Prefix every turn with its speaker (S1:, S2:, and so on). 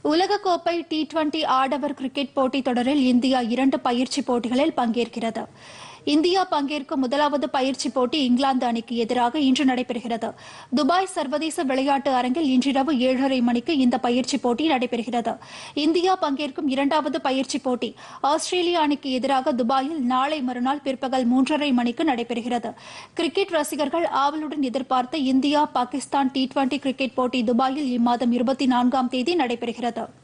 S1: உலகக்கோப்பை T twenty ஆடவர் cricket போட்டித் தொடரில் இந்தியா இரண்டு பயிற்சி போட்டிகளில் பங்கேற்கிறது இந்தியா பங்கேற்கும் முதலாவது பயிற்சி போட்டி இங்கிலாந்து அணிக்கு எதிராக இன்று நடைபெறுகிறது துபாய் சர்வதேச விளையாட்டு அரங்கில் இன்றிரவு ஏழரை மணிக்கு இந்த பயிற்சி போட்டி நடைபெறுகிறது இந்தியா பங்கேற்கும் இரண்டாவது பயிற்சி போட்டி ஆஸ்திரேலிய அணிக்கு எதிராக துபாயில் நாளை மறுநாள் பிற்பகல் மூன்றரை மணிக்கு நடைபெறுகிறது கிரிக்கெட் ரசிகர்கள் ஆவலுடன் எதிர்பார்த்த India Pakistan T twenty cricket போட்டி துபாயில் இம்மாதம் இருபத்தி நான்காம் தேதி நடைபெறுகிறது